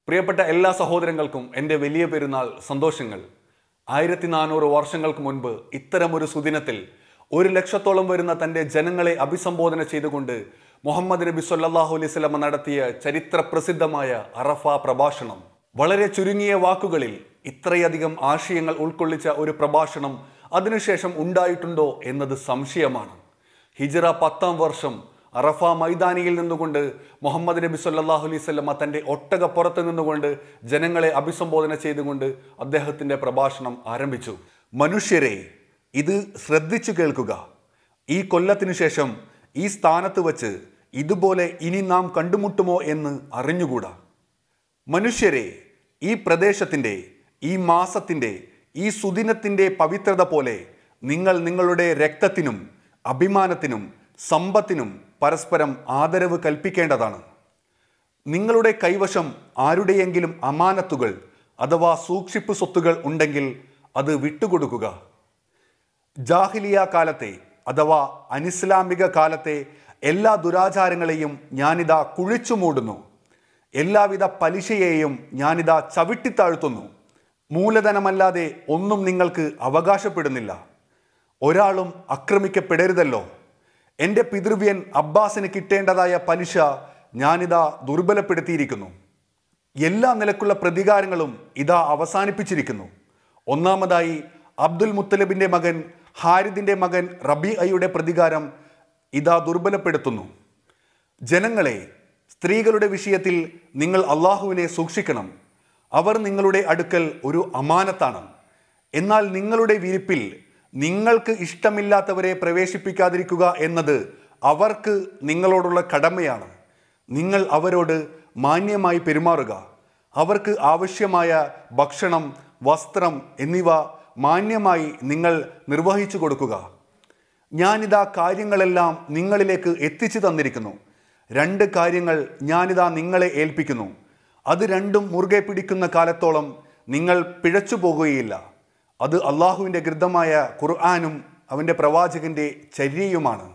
പ്രിയപ്പെട്ട എല്ലാ സഹോദരങ്ങൾക്കും എൻ്റെ വലിയ പെരുന്നാൾ സന്തോഷങ്ങൾ ആയിരത്തി നാനൂറ് വർഷങ്ങൾക്ക് മുൻപ് ഇത്തരമൊരു സുദിനത്തിൽ ഒരു ലക്ഷത്തോളം വരുന്ന തൻ്റെ ജനങ്ങളെ അഭിസംബോധന ചെയ്തുകൊണ്ട് മുഹമ്മദ് നബി സല്ലല്ലാഹു അലൈഹി വസല്ലമ നടത്തിയ ചരിത്ര പ്രസിദ്ധമായ അറഫ പ്രഭാഷണം വളരെ ചുരുങ്ങിയ വാക്കുകളിൽ ഇത്രയധികം ആശയങ്ങൾ ഉൾക്കൊള്ളിച്ച ഒരു പ്രഭാഷണം അതിനുശേഷം ഉണ്ടായിട്ടുണ്ടോ എന്നത് സംശയമാണ് ഹിജറ പത്താം വർഷം അറഫ മൈതാനിയിൽ നിന്നുകൊണ്ട് മുഹമ്മദ് നബി സല്ലല്ലാഹു അലൈഹി വസല്ലമ തൻ്റെ ഒട്ടകപ്പുറത്ത് നിന്നുകൊണ്ട് ജനങ്ങളെ അഭിസംബോധന ചെയ്തുകൊണ്ട് അദ്ദേഹത്തിൻ്റെ പ്രഭാഷണം ആരംഭിച്ചു മനുഷ്യരെ ഇത് ശ്രദ്ധിച്ചു കേൾക്കുക ഈ കൊല്ലത്തിനു ശേഷം ഈ സ്ഥാനത്ത് വച്ച് ഇതുപോലെ ഇനി നാം കണ്ടുമുട്ടുമോ എന്ന് അറിഞ്ഞുകൂടാ മനുഷ്യരെ ഈ പ്രദേശത്തിൻ്റെ ഈ മാസത്തിൻ്റെ ഈ സുദിനത്തിൻ്റെ പവിത്രത പോലെ നിങ്ങൾ നിങ്ങളുടെ രക്തത്തിനും അഭിമാനത്തിനും സമ്പത്തിനും പരസ്പരം ആദരവ് കൽപ്പിക്കേണ്ടതാണ് നിങ്ങളുടെ കൈവശം ആരുടെയെങ്കിലും അമാനത്തുകൾ അഥവാ സൂക്ഷിപ്പ് സ്വത്തുകൾ ഉണ്ടെങ്കിൽ അത് വിട്ടുകൊടുക്കുക ജാഹിലിയ കാലത്തെ അഥവാ അനിസ്ലാമിക കാലത്തെ എല്ലാ ദുരാചാരങ്ങളെയും ഞാനിതാ കുഴിച്ചു മൂടുന്നു എല്ലാവിധ പലിശയെയും ഞാനിതാ ചവിട്ടിത്താഴ്ത്തുന്നു മൂലധനമല്ലാതെ ഒന്നും നിങ്ങൾക്ക് അവകാശപ്പെടുന്നില്ല ഒരാളും ആക്രമിക്കപ്പെടരുതല്ലോ എൻ്റെ പിതൃവ്യൻ അബ്ബാസിന് കിട്ടേണ്ടതായ പലിശ ഞാനിതാ ദുർബലപ്പെടുത്തിയിരിക്കുന്നു എല്ലാ നിലക്കുള്ള പ്രതികാരങ്ങളും ഇതാ അവസാനിപ്പിച്ചിരിക്കുന്നു ഒന്നാമതായി അബ്ദുൽ മുത്തലബിൻ്റെ മകൻ ഹാരിദിൻ്റെ മകൻ റബി അയുടെ പ്രതികാരം ഇതാ ദുർബലപ്പെടുത്തുന്നു ജനങ്ങളെ സ്ത്രീകളുടെ വിഷയത്തിൽ നിങ്ങൾ അള്ളാഹുവിനെ സൂക്ഷിക്കണം അവർ നിങ്ങളുടെ അടുക്കൽ ഒരു അമാനത്താണ് എന്നാൽ നിങ്ങളുടെ വിരിപ്പിൽ നിങ്ങൾക്ക് ഇഷ്ടമില്ലാത്തവരെ പ്രവേശിപ്പിക്കാതിരിക്കുക എന്നത് അവർക്ക് നിങ്ങളോടുള്ള കടമയാണ് നിങ്ങൾ അവരോട് മാന്യമായി പെരുമാറുക അവർക്ക് ആവശ്യമായ ഭക്ഷണം വസ്ത്രം എന്നിവ മാന്യമായി നിങ്ങൾ നിർവഹിച്ചു കൊടുക്കുക ഞാനിതാ കാര്യങ്ങളെല്ലാം നിങ്ങളിലേക്ക് എത്തിച്ചു തന്നിരിക്കുന്നു രണ്ട് കാര്യങ്ങൾ ഞാനിതാ നിങ്ങളെ ഏൽപ്പിക്കുന്നു അത് രണ്ടും മുറുകെ പിടിക്കുന്ന കാലത്തോളം നിങ്ങൾ പിഴച്ചു പോകുകയില്ല അത് അള്ളാഹുവിൻ്റെ ഗൃദ്ധമായ ഖുർആാനും അവൻ്റെ പ്രവാചകന്റെ ചര്യയുമാണ്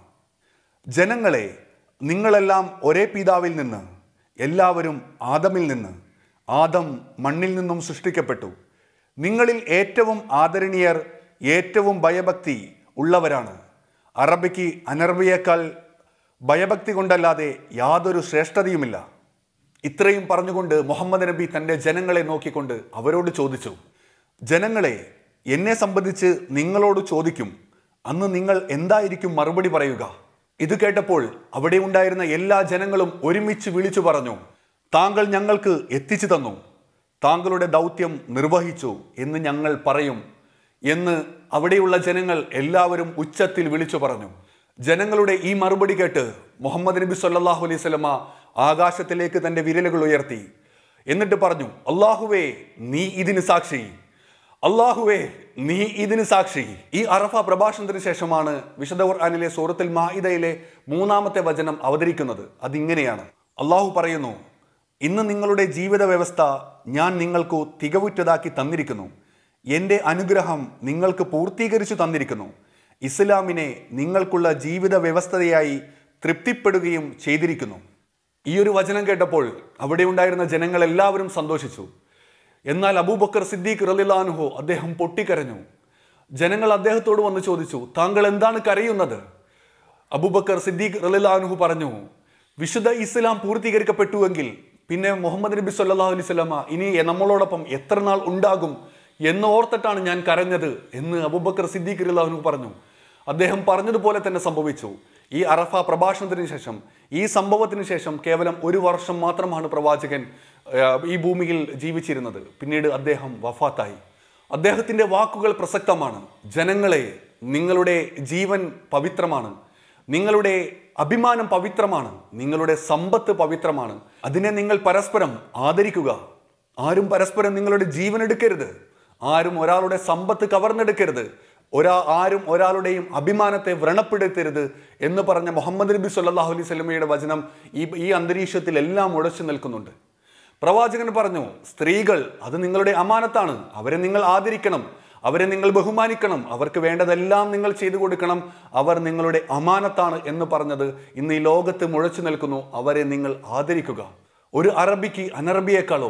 ജനങ്ങളെ നിങ്ങളെല്ലാം ഒരേ പിതാവിൽ നിന്ന് എല്ലാവരും ആദമിൽ നിന്ന് ആദം മണ്ണിൽ നിന്നും സൃഷ്ടിക്കപ്പെട്ടു നിങ്ങളിൽ ഏറ്റവും ആദരണീയർ ഏറ്റവും ഭയഭക്തി ഉള്ളവരാണ് അറബിക്ക് അനർബിയേക്കാൾ ഭയഭക്തി കൊണ്ടല്ലാതെ യാതൊരു ശ്രേഷ്ഠതയുമില്ല ഇത്രയും പറഞ്ഞുകൊണ്ട് മുഹമ്മദ് നബി തൻ്റെ ജനങ്ങളെ നോക്കിക്കൊണ്ട് അവരോട് ചോദിച്ചു ജനങ്ങളെ എന്നെ സംബന്ധിച്ച് നിങ്ങളോട് ചോദിക്കും അന്ന് നിങ്ങൾ എന്തായിരിക്കും മറുപടി പറയുക ഇത് കേട്ടപ്പോൾ അവിടെ ഉണ്ടായിരുന്ന എല്ലാ ജനങ്ങളും ഒരുമിച്ച് വിളിച്ചു പറഞ്ഞു താങ്കൾ ഞങ്ങൾക്ക് എത്തിച്ചു തന്നു താങ്കളുടെ ദൗത്യം നിർവഹിച്ചു എന്ന് ഞങ്ങൾ പറയും എന്ന് അവിടെയുള്ള ജനങ്ങൾ എല്ലാവരും ഉച്ചത്തിൽ വിളിച്ചു പറഞ്ഞു ജനങ്ങളുടെ ഈ മറുപടി കേട്ട് മുഹമ്മദ് നബി സല്ലല്ലാഹു അലൈഹി സ്വലമ ആകാശത്തിലേക്ക് തന്റെ വിരലുകൾ ഉയർത്തി എന്നിട്ട് പറഞ്ഞു അള്ളാഹുവേ നീ ഇതിന് സാക്ഷി അള്ളാഹുവേ നീ ഇതിന് സാക്ഷി ഈ അറഫ പ്രഭാഷണത്തിന് ശേഷമാണ് വിശുദ്ധ ഖുർആനിലെ സൂറത്തുൽ മാഇദയിലെ മൂന്നാമത്തെ വചനം അവതരിക്കുന്നത് അതിങ്ങനെയാണ് അള്ളാഹു പറയുന്നു ഇന്ന് നിങ്ങളുടെ ജീവിത വ്യവസ്ഥ ഞാൻ നിങ്ങൾക്ക് തികവുറ്റതാക്കി തന്നിരിക്കുന്നു എൻ്റെ അനുഗ്രഹം നിങ്ങൾക്ക് പൂർത്തീകരിച്ചു തന്നിരിക്കുന്നു ഇസ്ലാമിനെ നിങ്ങൾക്കുള്ള ജീവിത വ്യവസ്ഥയായി തൃപ്തിപ്പെടുകയും ചെയ്തിരിക്കുന്നു ഈ ഒരു വചനം കേട്ടപ്പോൾ അവിടെ ഉണ്ടായിരുന്ന ജനങ്ങൾ എല്ലാവരും സന്തോഷിച്ചു എന്നാൽ അബൂബക്കർ സിദ്ദീഖ് റലിലാനുഹോ അദ്ദേഹം പൊട്ടിക്കരഞ്ഞു ജനങ്ങൾ അദ്ദേഹത്തോട് വന്ന് ചോദിച്ചു താങ്കൾ എന്താണ് കരയുന്നത് അബൂബക്കർ സിദ്ദീഖ് റലിലാനുഹു പറഞ്ഞു വിശുദ്ധ ഇസ്ലാം പൂർത്തീകരിക്കപ്പെട്ടുവെങ്കിൽ പിന്നെ മുഹമ്മദ് നബി സല്ലല്ലാഹു അലൈഹി സ്വലമ ഇനി നമ്മളോടൊപ്പം എത്ര നാൾ ഉണ്ടാകും എന്ന് ഓർത്തിട്ടാണ് ഞാൻ കരഞ്ഞത് എന്ന് അബൂബക്കർ സിദ്ദീഖ് റലിലാഹുനു പറഞ്ഞു അദ്ദേഹം പറഞ്ഞതുപോലെ തന്നെ സംഭവിച്ചു ഈ അറഫ പ്രഭാഷണത്തിന് ശേഷം ഈ സംഭവത്തിന് ശേഷം കേവലം ഒരു വർഷം മാത്രമാണ് പ്രവാചകൻ ആ, ഈ ഭൂമിയിൽ ജീവിച്ചിരുന്നത് പിന്നീട് അദ്ദേഹം വഫാത്തായി അദ്ദേഹത്തിൻ്റെ വാക്കുകൾ പ്രസക്തമാണ് ജനങ്ങളെ നിങ്ങളുടെ ജീവൻ പവിത്രമാണ് നിങ്ങളുടെ അഭിമാനം പവിത്രമാണ് നിങ്ങളുടെ സമ്പത്ത് പവിത്രമാണ് അതിനെ നിങ്ങൾ പരസ്പരം ആദരിക്കുക ആരും പരസ്പരം നിങ്ങളുടെ ജീവൻ എടുക്കരുത് ആരും ഒരാളുടെ സമ്പത്ത് കവർന്നെടുക്കരുത് ഒരാ ആരും ഒരാളുടെയും അഭിമാനത്തെ വ്രണപ്പെടുത്തരുത് എന്ന് പറഞ്ഞ മുഹമ്മദ് നബി സല്ലല്ലാഹു അലൈഹി സ്വലമയുടെ വചനം ഈ ഈ അന്തരീക്ഷത്തിൽ എല്ലാം ഉടച്ചു നിൽക്കുന്നുണ്ട് പ്രവാചകൻ പറഞ്ഞു സ്ത്രീകൾ അത് നിങ്ങളുടെ അമാനത്താണ് അവരെ നിങ്ങൾ ആദരിക്കണം അവരെ നിങ്ങൾ ബഹുമാനിക്കണം അവർക്ക് വേണ്ടതെല്ലാം നിങ്ങൾ ചെയ്തു കൊടുക്കണം അവർ നിങ്ങളുടെ അമാനത്താണ് എന്ന് പറഞ്ഞത് ഇന്ന് ഈ ലോകത്ത് മുഴച്ചു നിൽക്കുന്നു അവരെ നിങ്ങൾ ആദരിക്കുക ഒരു അറബിക്ക് അനറബിയേക്കാളോ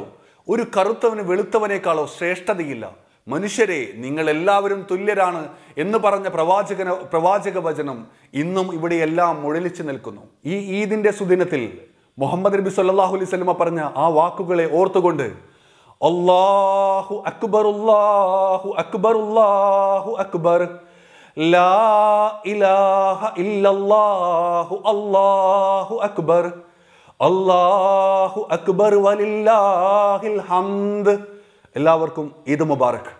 ഒരു കറുത്തവന് വെളുത്തവനേക്കാളോ ശ്രേഷ്ഠതയില്ല മനുഷ്യരെ നിങ്ങൾ എല്ലാവരും തുല്യരാണ് എന്ന് പറഞ്ഞ പ്രവാചകന പ്രവാചക വചനം ഇന്നും ഇവിടെയെല്ലാം മുഴലിച്ചു നിൽക്കുന്നു ഈ ഈദിന്റെ സുദിനത്തിൽ മുഹമ്മദ് നബി സല്ലല്ലാഹു അലൈഹി വസല്ലമ പറഞ്ഞ ആ വാക്കുകളെ ഓർത്തുകൊണ്ട് അല്ലാഹു അക്ബർ അല്ലാഹു അക്ബർ അല്ലാഹു അക്ബർ ലാ ഇലാഹ ഇല്ലല്ലാഹു അല്ലാഹു അക്ബർ അല്ലാഹു അക്ബർ വലില്ലാഹിൽ ഹംദ് എല്ലാവർക്കും ഈദ് മുബാറക്